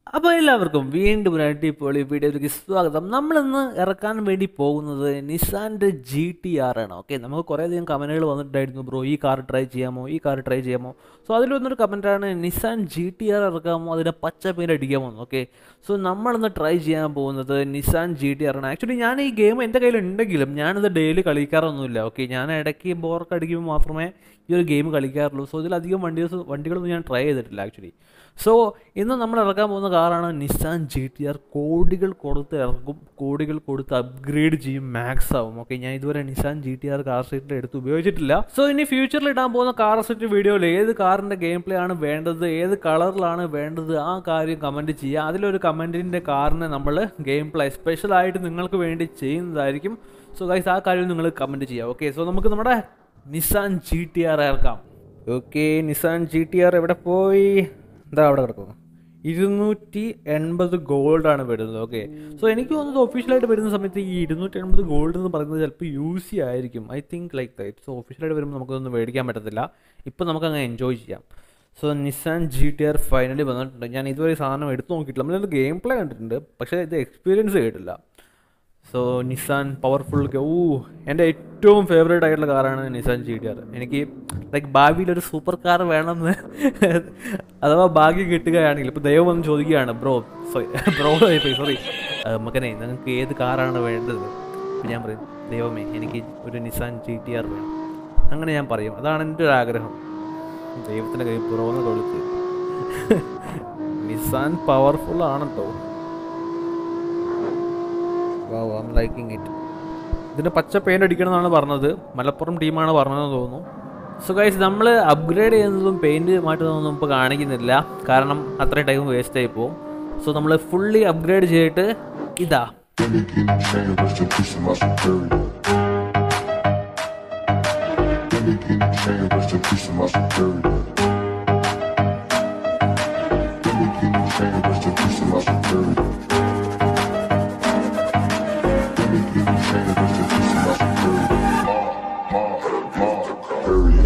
അപ്പോൾ എല്ലാവർക്കും വീണ്ടും ഒരു അടിപൊളി വീഡിയോയിലേക്ക് സ്വാഗതം നമ്മളിന്ന് ഇറക്കാൻ വേണ്ടി പോകുന്നത് നിസാൻ്റെ ജി ടി ആർ ആണ് ഓക്കെ നമുക്ക് കുറേയധികം കമൻറ്റുകൾ വന്നിട്ടുണ്ടായിരുന്നു ബ്രോ ഈ കാർ ട്രൈ ചെയ്യാമോ ഈ കാർ ട്രൈ ചെയ്യാമോ സോ അതിലൊന്നൊരു കമൻറ്റാണ് നിസാൻ ജി ടി ആർ ഇറക്കാമോ അതിൻ്റെ പച്ച പേര് അടിക്കാമോ എന്ന് ഓക്കെ സോ നമ്മളിന്ന് ട്രൈ ചെയ്യാൻ പോകുന്നത് നിസാൻ ജി ടി ആർ ആണ് ആക്ച്വലി ഞാൻ ഈ ഗെയിം എൻ്റെ കയ്യിൽ ഉണ്ടെങ്കിലും ഞാനിത് ഡെയിലി കളിക്കാറൊന്നുമില്ല ഓക്കെ ഞാൻ ഇടയ്ക്ക് ബോർക്ക് അടിക്കുമ്പോൾ മാത്രമേ ഈ ഒരു ഗെയിം കളിക്കാറുള്ളൂ സോ ഇതിലധികം വണ്ടി വണ്ടികളൊന്നും ഞാൻ ട്രൈ ചെയ്തിട്ടില്ല ആക്ച്വലി സോ ഇന്ന് നമ്മൾ ഇറക്കാൻ പോകുന്ന കാറാണ് നിസാൻ ജി ടി ആർ കോടികൾ കൊടുത്ത് ഇറക്കും കോടികൾ കൊടുത്ത് അപ്ഗ്രേഡ് ചെയ്യും മാക്സ് ആവും ഓക്കെ ഞാൻ ഇതുവരെ Nissan G T R car set എടുത്ത് ഉപയോഗിച്ചിട്ടില്ല സോ ഇനി ഫ്യൂച്ചറിൽ ഇടാൻ പോകുന്ന കാർ സെറ്റ് വീഡിയോയിൽ ഏത് കാറിൻ്റെ ഗെയിം പ്ലേ ആണ് വേണ്ടത് ഏത് കളറിലാണ് വേണ്ടത് ആ കാര്യം കമൻറ്റ് ചെയ്യുക അതിലൊരു കമൻറ്റിൻ്റെ കാറിനെ നമ്മൾ ഗെയിം പ്ലേ സ്പെഷ്യലായിട്ട് നിങ്ങൾക്ക് വേണ്ടി ചെയ്യുന്നതായിരിക്കും സോ ഗൈസ് ആ കാര്യം നിങ്ങൾ കമൻറ്റ് ചെയ്യുക ഓക്കെ സോ നമുക്ക് നമ്മുടെ നിസാൻ ജി ടി ആർ ഇറക്കാം okay Nissan G T R എവിടെ പോയി എന്താ അവിടെ കിടക്കുന്നു ഇരുന്നൂറ്റി എൺപത് ഗോൾഡാണ് വരുന്നത് ഓക്കെ സോ എനിക്ക് തോന്നുന്നത് ഒഫീഷ്യലായിട്ട് വരുന്ന സമയത്ത് ഈ ഇരുന്നൂറ്റി എൺപത് ഗോൾഡ് എന്ന് പറയുന്നത് ചിലപ്പോൾ യൂസ് ആയിരിക്കും I think like that so ഒഫീഷ്യലായിട്ട് വരുമ്പോൾ നമുക്കൊന്നും മേടിക്കാൻ പറ്റത്തില്ല ഇപ്പം നമുക്ക് അങ്ങ് എൻജോയ് ചെയ്യാം so Nissan G T R finally വന്നിട്ടുണ്ട് ഞാൻ ഇതുവരെ ഈ സാധനം എടുത്തു നോക്കിയിട്ടില്ല നമ്മളിത് ഗെയിം പ്ലേ കണ്ടിട്ടുണ്ട് പക്ഷേ ഇത് എക്സ്പീരിയൻസ് ചെയ്തിട്ടില്ല സോ നിസാൻ പവർഫുൾ ഓ എൻ്റെ ഏറ്റവും ഫേവറേറ്റ് ആയിട്ടുള്ള കാറാണ് നിസാൻ ജി ടി ആർ എനിക്ക് ലൈക്ക് ഭാവിയിൽ ഒരു സൂപ്പർ കാർ വേണമെന്ന് അഥവാ ഭാഗ്യം കിട്ടുകയാണെങ്കിൽ ഇപ്പോൾ ദൈവം വന്ന് ചോദിക്കുകയാണ് ബ്രോ സോറി ബ്രോ സോറി മകനെ നിങ്ങൾക്ക് ഏത് കാറാണ് വേണ്ടത് അപ്പോൾ ഞാൻ പറയും ദൈവമേ എനിക്ക് ഒരു നിസാൻ ജി ടി ആർ വേണം അങ്ങനെ ഞാൻ പറയും അതാണ് എൻ്റെ ഒരു ആഗ്രഹം ദൈവത്തിൻ്റെ കൈ പുറമെന്ന് കൊടുത്ത് നിസാൻ പവർഫുൾ ആണ് കേട്ടോ wow I'm liking it ഇതിന് പച്ച പെയിൻ്റ് അടിക്കണം എന്നാണ് പറഞ്ഞത് മലപ്പുറം ടീമാണ് പറഞ്ഞതെന്ന് തോന്നുന്നു സോ ഗൈസ് നമ്മൾ അപ്ഗ്രേഡ് ചെയ്യുന്നതും പെയിൻറ്റ് മാറ്റുന്നതൊന്നും ഇപ്പോൾ കാണിക്കുന്നില്ല കാരണം അത്രയും ടൈം വേസ്റ്റ് ആയി പോകും സോ നമ്മൾ ഫുള്ളി അപ്ഗ്രേഡ് ചെയ്തിട്ട് ഇതാ Finnegan chain, rest in peace to my superior. Finnegan chain, rest in peace to my superior. Finnegan chain, rest in peace to my superior. Finnegan chain, rest in peace to my superior. Ma, ma, ma, superior.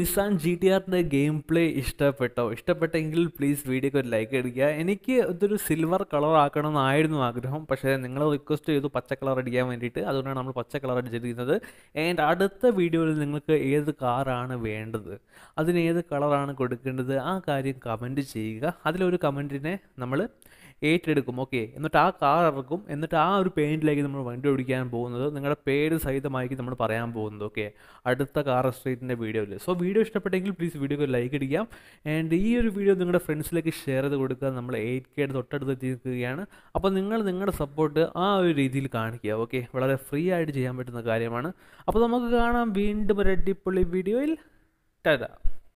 Nissan G T ആറിൻ്റെ game play ഇഷ്ടപ്പെട്ടോ ഇഷ്ടപ്പെട്ടെങ്കിൽ please വീഡിയോക്ക് ഒരു like അടിക്കുക എനിക്ക് ഇതൊരു silver colour ആക്കണമെന്നായിരുന്നു ആഗ്രഹം പക്ഷേ നിങ്ങൾ റിക്വസ്റ്റ് ചെയ്തു പച്ച കളർ അടിക്കാൻ വേണ്ടിയിട്ട് അതുകൊണ്ടാണ് നമ്മൾ പച്ച കളർ അടിച്ചിരിക്കുന്നത് ആൻഡ് അടുത്ത വീഡിയോയിൽ നിങ്ങൾക്ക് ഏത് കാറാണ് വേണ്ടത് അതിന് ഏത് കളറാണ് കൊടുക്കേണ്ടത് ആ കാര്യം കമൻറ്റ് ചെയ്യുക അതിലൊരു കമൻറ്റിനെ നമ്മൾ ഏറ്റെടുക്കും ഓക്കെ എന്നിട്ട് ആ കാർ ഇറക്കും എന്നിട്ട് ആ ഒരു പെയിൻറ്റിലേക്ക് നമ്മൾ വണ്ടി ഓടിക്കാൻ പോകുന്നത് നിങ്ങളുടെ പേര് സഹിതമായിരിക്കും നമ്മൾ പറയാൻ പോകുന്നത് ഓക്കെ അടുത്ത കാർ സ്ട്രീറ്റിൻ്റെ വീഡിയോയിൽ സോ വീഡിയോ ഇഷ്ടപ്പെട്ടെങ്കിൽ പ്ലീസ് വീഡിയോക്ക് ലൈക്ക് അടിക്കാം ആൻഡ് ഈ ഒരു വീഡിയോ നിങ്ങളുടെ ഫ്രണ്ട്സിലേക്ക് ഷെയർ ചെയ്ത് കൊടുക്കുക നമ്മൾ എയ്റ്റ് കെയുടെ തൊട്ടടുത്ത് എത്തിയിരിക്കുകയാണ് അപ്പോൾ നിങ്ങൾ നിങ്ങളുടെ സപ്പോർട്ട് ആ ഒരു രീതിയിൽ കാണിക്കുക ഓക്കെ വളരെ ഫ്രീ ആയിട്ട് ചെയ്യാൻ പറ്റുന്ന കാര്യമാണ് അപ്പോൾ നമുക്ക് കാണാം വീണ്ടും ഒരു അടിപൊളി വീഡിയോയിൽ ടാറ്റ